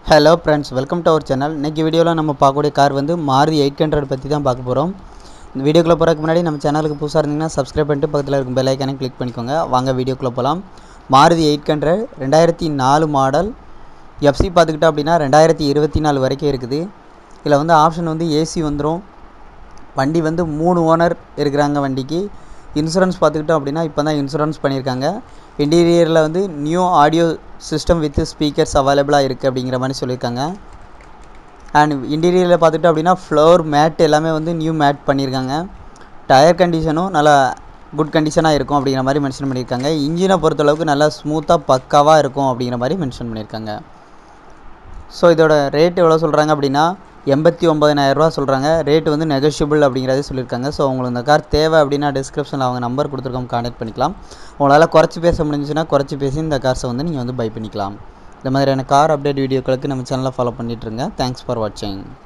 hello friends welcome to our channel இன்றைக்கி வீடியோவில் நம்ம பார்க்கக்கூடிய கார் வந்து மாருதி எயிட் ஹண்ட்ரட் பற்றி தான் பார்க்க போகிறோம் இந்த வீடியோக்குள்ளே போகிறதுக்கு முன்னாடி நம்ம சேனலுக்கு புதுசாக இருந்தீங்கன்னா சப்ஸ்கிரைப் பண்ணிட்டு பக்கத்தில் இருக்கும் பெல் ஐக்கானே கிளிக் பண்ணிக்கோங்க வாங்க வீடியோக்குள்ளே போகலாம் மாருதி எயிட் ஹண்ட்ரட் ரெண்டாயிரத்தி நாலு மாடல் எஃப்சி பார்த்துக்கிட்டோம் அப்படின்னா ரெண்டாயிரத்தி இருபத்தி நாலு வரைக்கும் இருக்குது இதில் வந்து ஆப்ஷன் வந்து ஏசி வந்துடும் வண்டி வந்து மூணு ஓனர் இருக்கிறாங்க வண்டிக்கு இன்சூரன்ஸ் பார்த்துக்கிட்டோம் அப்படின்னா இப்போ தான் இன்சூரன்ஸ் பண்ணியிருக்காங்க இன்டீரியரில் வந்து new audio system with speakers அவைலபிளாக இருக்குது அப்படிங்கிற மாதிரி சொல்லியிருக்காங்க அண்ட் இன்டீரியரில் பார்த்துக்கிட்டோம் அப்படின்னா ஃப்ளோர் மேட் எல்லாமே வந்து நியூ மேட் பண்ணியிருக்காங்க டயர் கண்டிஷனும் நல்லா குட் கண்டிஷனாக இருக்கும் அப்படிங்கிற மாதிரி மென்ஷன் பண்ணியிருக்காங்க இன்ஜினை பொறுத்தளவுக்கு நல்லா ஸ்மூத்தாக பக்காவாக இருக்கும் அப்படிங்கிற மாதிரி மென்ஷன் பண்ணியிருக்காங்க ஸோ இதோட ரேட் எவ்வளோ சொல்கிறாங்க அப்படின்னா எண்பத்தி ஒம்பதினாயிரரூவா சொல்கிறாங்க ரேட் வந்து நெகோஷியபிள் அப்படிங்கிறதே சொல்லியிருக்காங்க ஸோ உங்களுக்கு இந்த கார் தேவை அப்படின்னா டிஸ்கிரிப்ஷனில் அவங்க நம்பர் கொடுத்துருக்கோம் கான்டாக்ட் பண்ணிக்கலாம் உங்களால் குறைச்சி பேச முடிஞ்சுன்னா குறைச்சி பேசி இந்த கார்ஸை வந்து நீங்கள் வந்து பை பண்ணிக்கலாம் இந்த மாதிரியான கார் அப்டேட் வீடியோக்களுக்கு நம்ம சேனலை ஃபாலோ பண்ணிட்டுருங்க தேங்க்ஸ் ஃபார் வாட்சிங்